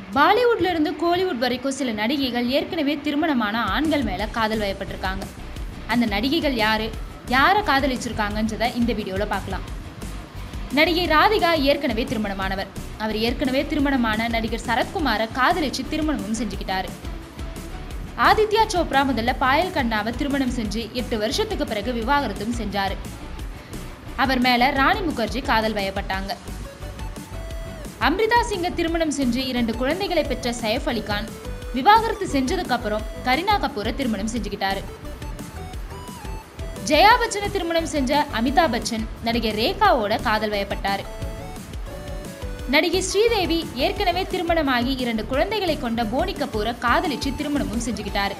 பாலிவுட்ல இருந்து கோலிவுட் வரைக்கும் சில நடிகைகள் ஏற்கனவே திருமணமான ஆண்கள் மேல காதல் வயப்பட்டிருக்காங்க அந்த நடிகைகள் யாரு யாரை காதலிச்சிருக்காங்கன்றத இந்த வீடியோல பார்க்கலாம் நடிகை ராதிகா ஏற்கனவே திருமணமானவர் அவர் ஏற்கனவே திருமணமான நடிகர் சரத்குமாரை காதலிச்சு திருமணமும் செஞ்சுக்கிட்டாரு ஆதித்யா சோப்ரா முதல்ல பாயல் கண்ணாவை திருமணம் செஞ்சு எட்டு வருஷத்துக்கு பிறகு விவாகரத்தும் செஞ்சாரு அவர் மேல ராணி முகர்ஜி காதல் வயப்பட்டாங்க அம்ரிதா சிங்கை திருமணம் செஞ்சு இரண்டு குழந்தைகளை பெற்ற சைஃப் அலிகான் விவாகரத்து செஞ்சதுக்கு அப்புறம் கரீனா கபூரை திருமணம் செஞ்சுக்கிட்டாரு ஜெயா பச்சனை திருமணம் செஞ்ச அமிதாப் பச்சன் நடிகை ரேகாவோட காதல் வயப்பட்டாரு நடிகை ஸ்ரீதேவி ஏற்கனவே திருமணமாகி இரண்டு குழந்தைகளை கொண்ட போனி கபூரை காதலிச்சு திருமணமும் செஞ்சுக்கிட்டாரு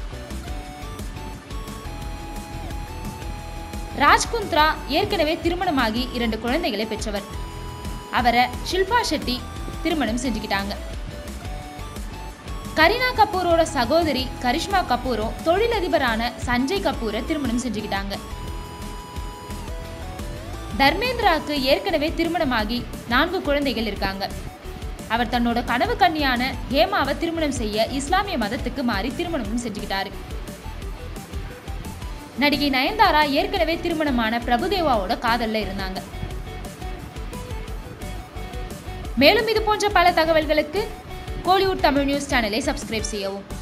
ராஜ்குந்த்ரா ஏற்கனவே திருமணமாகி இரண்டு குழந்தைகளை பெற்றவர் அவரை ஷில்பா ஷெட்டி திருமணம் செஞ்சுக்கிட்டாங்க கரீனா கபூரோட சகோதரி கரிஷ்மா கபூரும் தொழிலதிபரான சஞ்சய் கபூரை திருமணம் செஞ்சுக்கிட்டாங்க தர்மேந்திராவுக்கு ஏற்கனவே திருமணமாகி நான்கு குழந்தைகள் இருக்காங்க அவர் தன்னோட கனவு கன்னியான ஹேமாவை திருமணம் செய்ய இஸ்லாமிய மதத்துக்கு மாறி திருமணமும் செஞ்சுக்கிட்டாரு நடிகை நயன்தாரா ஏற்கனவே திருமணமான பிரபுதேவாவோட காதல்ல இருந்தாங்க மேலும் இது போன்ற பல தகவல்களுக்கு கோலிவுட் தமிழ் நியூஸ் சேனலை சப்ஸ்கிரைப் செய்யவும்